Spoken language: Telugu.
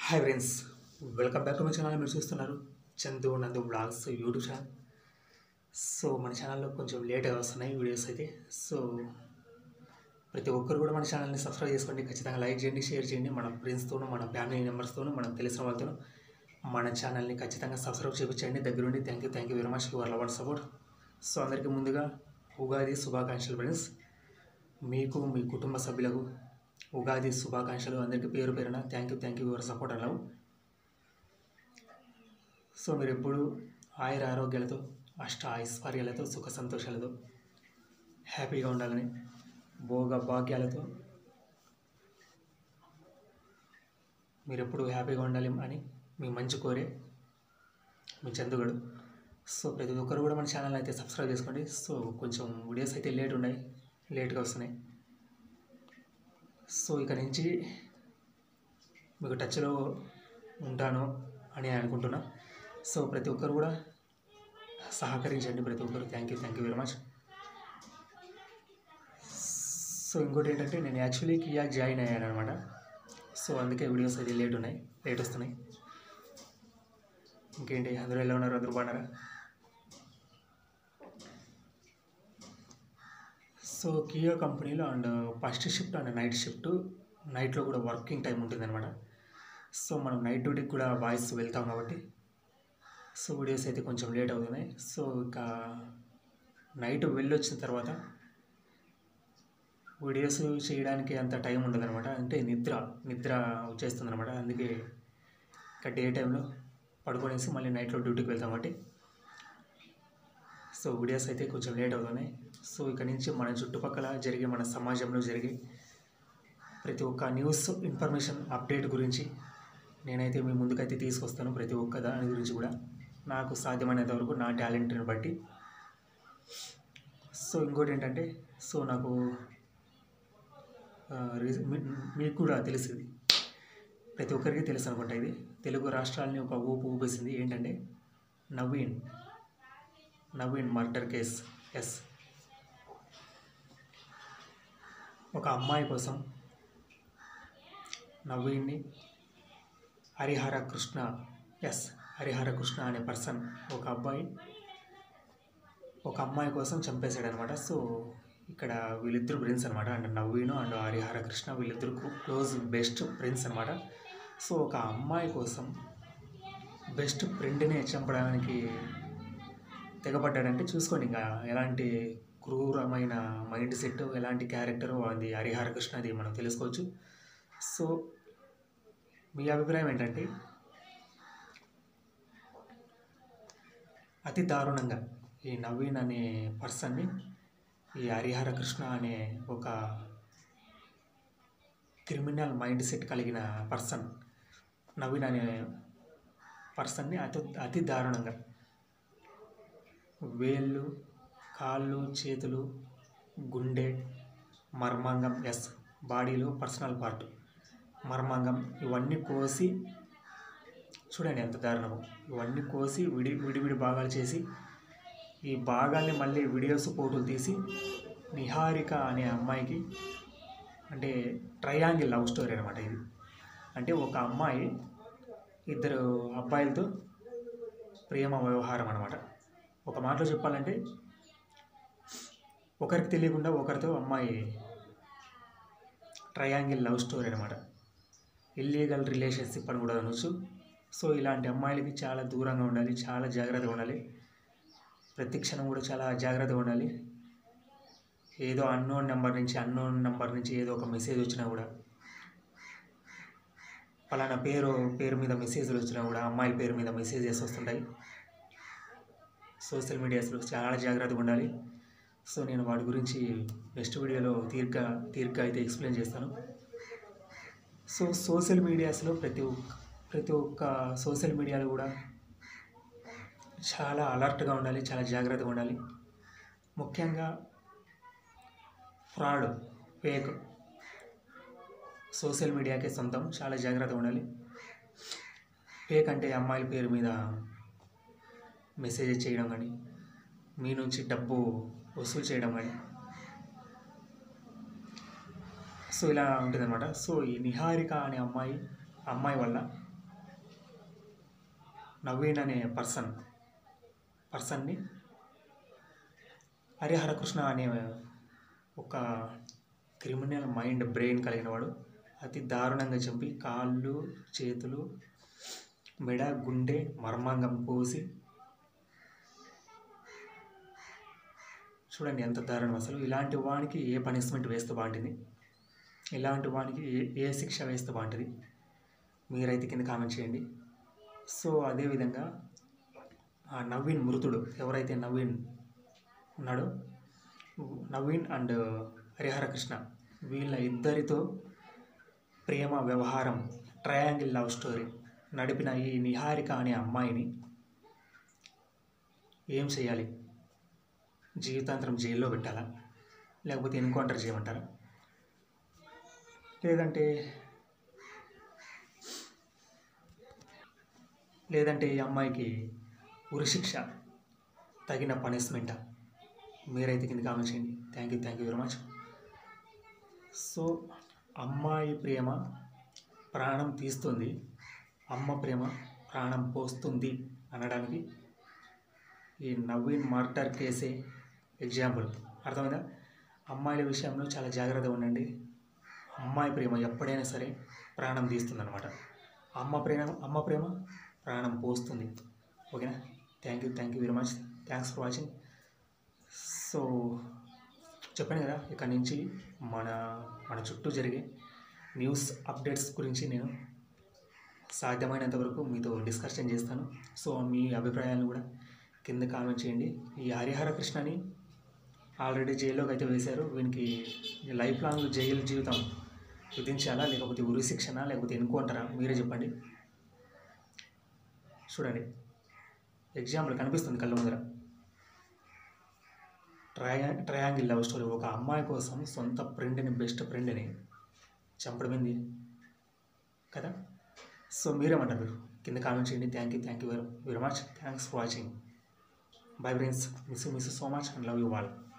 hi friends welcome back to my channel మీరు చూస్తున్నారు చందు నందు బ్లాగ్స్ యూట్యూబ్ ఛానల్ సో మన ఛానల్లో కొంచెం లేట్గా వస్తున్నాయి వీడియోస్ అయితే సో ప్రతి ఒక్కరు కూడా మన ఛానల్ని సబ్స్క్రైబ్ చేసుకోండి ఖచ్చితంగా లైక్ చేయండి షేర్ చేయండి మన ఫ్రెండ్స్తోనూ మన ఫ్యామిలీ మెంబర్స్తోనూ మనం తెలిసిన వాళ్ళతోనూ మన ఛానల్ని ఖచ్చితంగా సబ్స్క్రైబ్ చేయించండి దగ్గరుండి thank you thank you very much your lover support so అందరికీ ముందుగా ఉగాది శుభాకాంక్షలు ఫ్రెండ్స్ మీకు మీ కుటుంబ సభ్యులకు ఉగాది శుభాకాంక్షలు అందరికీ పేరు పేరున thank you thank you your support అలవ్ సో మీరు ఎప్పుడు ఆయుర ఆరోగ్యాలతో అష్ట ఐశ్వర్యాలతో సుఖ సంతోషాలతో హ్యాపీగా ఉండాలని భోగ భాగ్యాలతో మీరు ఎప్పుడు హ్యాపీగా ఉండాలి అని మీ మంచి కోరే మీ చందుగడు సో ప్రతి ఒక్కరు కూడా మన ఛానల్ అయితే సబ్స్క్రైబ్ చేసుకోండి సో కొంచెం వీడియోస్ అయితే లేట్ ఉన్నాయి లేట్గా వస్తున్నాయి సో ఇక నుంచి మీకు టచ్లో ఉంటాను అని అనుకుంటున్నా సో ప్రతి ఒక్కరు కూడా సహకరించండి ప్రతి ఒక్కరు thank you thank you very much so ఇంకోటి ఏంటంటే నేను యాక్చువల్లీ కియాక్ జాయిన్ అయ్యాను అనమాట సో అందుకే వీడియోస్ అయితే లేట్ ఉన్నాయి లేట్ వస్తున్నాయి ఇంకేంటి అందరూ ఎలా ఉన్నారు అందరూ బాగున్నారా సో కియా కంపెనీలో and first shift and night shift నైట్లో కూడా వర్కింగ్ టైం ఉంటుంది అనమాట సో మనం నైట్ డ్యూటీకి కూడా వాయిస్ వెళ్తాం కాబట్టి సో వీడియోస్ అయితే కొంచెం లేట్ అవుతున్నాయి సో ఇక నైట్ వెళ్ళొచ్చిన తర్వాత వీడియోస్ చేయడానికి అంత టైం ఉండదు అనమాట అంటే నిద్ర నిద్ర వచ్చేస్తుంది అనమాట అందుకే ఇక డే టైంలో పడుకొనేసి మళ్ళీ నైట్లో డ్యూటీకి వెళ్తాం కాబట్టి సో వీడియోస్ అయితే కొంచెం లేట్ అవుతున్నాయి సో ఇక నుంచి మన చుట్టుపక్కల జరిగే మన సమాజంలో జరిగే ప్రతి ఒక్క న్యూస్ ఇన్ఫర్మేషన్ అప్డేట్ గురించి నేనైతే మీ ముందుకైతే తీసుకొస్తాను ప్రతి ఒక్క దాని గురించి కూడా నాకు సాధ్యమైనంత వరకు నా టాలెంట్ని బట్టి సో ఇంకోటి ఏంటంటే సో నాకు ఆ, రీ- మీ- మీకు కూడా తెలిసింది ప్రతి ఒక్కరికి తెలుసు అనుకుంటా ఇది తెలుగు రాష్ట్రాలని ఒక ఊపు ఊపేసింది ఏంటంటే Naveen Naveen murder case yes ఒక అమ్మాయి కోసం నవీన్ని హరిహర కృష్ణ ఎస్ హరిహర కృష్ణ అనే పర్సన్ ఒక అబ్బాయి ఒక అమ్మాయి కోసం చంపేశాడు అనమాట సో ఇక్కడ వీళ్ళిద్దరు ఫ్రెండ్స్ అనమాట అండ్ నవీను అండ్ హరిహర కృష్ణ వీళ్ళిద్దరు క్లోజ్ బెస్ట్ ఫ్రెండ్స్ అనమాట సో ఒక అమ్మాయి కోసం బెస్ట్ ఫ్రెండ్ని చంపడానికి తెగబడ్డాడంటే చూసుకోండి ఇంకా ఎలాంటి క్రూరమైన మైండ్ సెట్ ఎలాంటి క్యారెక్టర్ అది హరిహర కృష్ణ అది మనం తెలుసుకోవచ్చు సో మీ అభిప్రాయం ఏంటంటే అతి దారుణంగా ఈ నవీన్ అనే పర్సన్ని ఈ హరిహర కృష్ణ అనే ఒక క్రిమినల్ మైండ్ సెట్ కలిగిన పర్సన్ నవీన్ అనే పర్సన్ని అతి అతి దారుణంగా వేళ్ళు కాళ్ళు చేతులు గుండె మర్మాంగం ఎస్ బాడీలో పర్సనల్ పార్ట్ మర్మాంగం ఇవన్నీ కోసి చూడండి ఎంత దారుణము ఇవన్నీ కోసి విడి విడివిడి భాగాలు చేసి ఈ భాగాల్ని మళ్ళీ వీడియోస్ ఫోటోలు తీసి నిహారిక అనే అమ్మాయికి అంటే ట్రయాంగిల్ లవ్ స్టోరీ అనమాట ఇది అంటే ఒక అమ్మాయి ఇద్దరు అబ్బాయిలతో ప్రేమ వ్యవహారం అనమాట ఒక మాటలో చెప్పాలంటే ఒకరికి తెలియకుండా ఒకరితో అమ్మాయి ట్రయాంగిల్ లవ్ స్టోరీ అనమాట ఇల్లీగల్ రిలేషన్షిప్ అని కూడా అనొచ్చు సో ఇలాంటి అమ్మాయిలకి చాలా దూరంగా ఉండాలి చాలా జాగ్రత్తగా ఉండాలి ప్రతి క్షణం కూడా చాలా జాగ్రత్తగా ఉండాలి ఏదో అన్నోన్ నెంబర్ నుంచి అన్నోన్ నెంబర్ నుంచి ఏదో ఒక మెసేజ్ వచ్చినా కూడా పలానా పేరు పేరు మీద మెసేజ్లు వచ్చినా కూడా అమ్మాయిల పేరు మీద మెసేజెస్ వస్తుంటాయి సోషల్ మీడియాస్లో చాలా జాగ్రత్తగా ఉండాలి సో నేను వాటి గురించి నెక్స్ట్ వీడియోలో తీర్ఘ తీర్ఘ అయితే ఎక్స్ప్లెయిన్ చేస్తాను సో సోషల్ మీడియాస్లో ప్రతి ఒక్క ప్రతి ఒక్క సోషల్ మీడియాలో కూడా చాలా అలర్ట్గా ఉండాలి చాలా జాగ్రత్తగా ఉండాలి ముఖ్యంగా ఫ్రాడ్ ఫేక్ సోషల్ మీడియాకే సొంతం చాలా జాగ్రత్తగా ఉండాలి ఫేక్ అంటే అమ్మాయిల పేరు మీద మెసేజ్ చేయడం కానీ మీ నుంచి డబ్బు వసూలు చేయడం కానీ సో ఇలా ఉంటుంది అనమాట సో ఈ నిహారిక అనే అమ్మాయి అమ్మాయి వల్ల నవీన్ అనే పర్సన్ పర్సన్ని హరిహర కృష్ణ అనే ఒక క్రిమినల్ మైండ్ బ్రెయిన్ కలిగిన వాడు అతి దారుణంగా చంపి కాళ్ళు చేతులు మెడ గుండె మర్మాంగం కోసి చూడండి ఎంత దారుణం అసలు ఇలాంటి వానికి ఏ పనిష్మెంట్ వేస్తే బాగుంటుంది ఇలాంటి వానికి ఏ ఏ శిక్ష వేస్తే బాగుంటుంది మీరైతే కింద కామెంట్ చేయండి సో అదేవిధంగా ఆ నవీన్ మృతుడు ఎవరైతే నవీన్ ఉన్నాడో నవీన్ అండ్ హరిహర కృష్ణ వీళ్ళ ఇద్దరితో ప్రేమ వ్యవహారం ట్రయాంగిల్ లవ్ స్టోరీ నడిపిన ఈ నిహారిక అనే అమ్మాయిని ఏం చేయాలి జీవితాంతరం జైల్లో పెట్టాలా లేకపోతే ఎన్కౌంటర్ చేయమంటారా లేదంటే లేదంటే ఈ అమ్మాయికి ఉరిశిక్ష తగిన పనిష్మెంటా మీరైతే కింద కామెంట్ చేయండి thank you thank you very much so అమ్మాయి ప్రేమ ప్రాణం తీస్తుంది అమ్మ ప్రేమ ప్రాణం పోస్తుంది అనడానికి ఈ నవీన్ మర్డర్ కేసే ఎగ్జాంపుల్ అర్థమైందా అమ్మాయిల విషయంలో చాలా జాగ్రత్తగా ఉండండి అమ్మాయి ప్రేమ ఎప్పుడైనా సరే ప్రాణం తీస్తుంది అనమాట అమ్మ ప్రేమ అమ్మ ప్రేమ ప్రాణం పోస్తుంది ఓకేనా thank you thank you very much thanks for watching so చెప్పాను కదా ఇక్కడ నుంచి మన మన చుట్టూ జరిగే న్యూస్ అప్డేట్స్ గురించి నేను సాధ్యమైనంత వరకు మీతో డిస్కషన్ చేస్తాను సో మీ అభిప్రాయాలను కూడా కింద కామెంట్ చేయండి ఈ హరిహర కృష్ణని ఆల్రెడీ జైల్లోకి అయితే వేశారు వీనికి లైఫ్ లాంగ్ జైలు జీవితం విధించాలా లేకపోతే ఉరి శిక్షణ లేకపోతే ఎన్నుకుంటారా మీరే చెప్పండి చూడండి ఎగ్జాంపుల్ కనిపిస్తుంది కళ్ళ ముందర ట్రయా ట్రయాంగిల్ లవ్ స్టోరీ ఒక అమ్మాయి కోసం సొంత ఫ్రెండ్ని బెస్ట్ ఫ్రెండ్ని చంపడమైంది కదా సో మీరేమంటారు కింద కామెంట్ చేయండి thank you thank you very very much thanks for watching bye friends miss miss so much and love you all